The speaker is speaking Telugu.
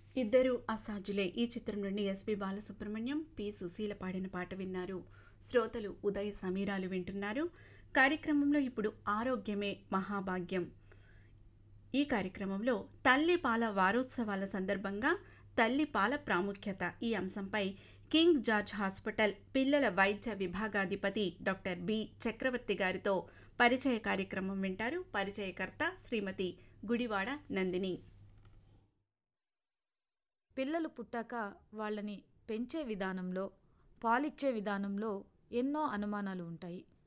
ఇద్దరు అసాధ్యులే ఈ చిత్రం నుండి ఎస్పి బాలసుబ్రహ్మణ్యం పి సుశీల పాడిన పాట విన్నారు శ్రోతలు ఉదయ సమీరాలు వింటున్నారు కార్యక్రమంలో ఇప్పుడు ఆరోగ్యమే మహాభాగ్యం ఈ కార్యక్రమంలో తల్లి పాల వారోత్సవాల సందర్భంగా తల్లి పాల ప్రాముఖ్యత ఈ అంశంపై కింగ్ జార్జ్ హాస్పిటల్ పిల్లల వైద్య విభాగాధిపతి డాక్టర్ బి చక్రవర్తి గారితో పరిచయ కార్యక్రమం వింటారు పరిచయకర్త శ్రీమతి గుడివాడ నందిని పిల్లలు పుట్టాక వాళ్ళని పెంచే విధానంలో పాలిచ్చే విధానంలో ఎన్నో అనుమానాలు ఉంటాయి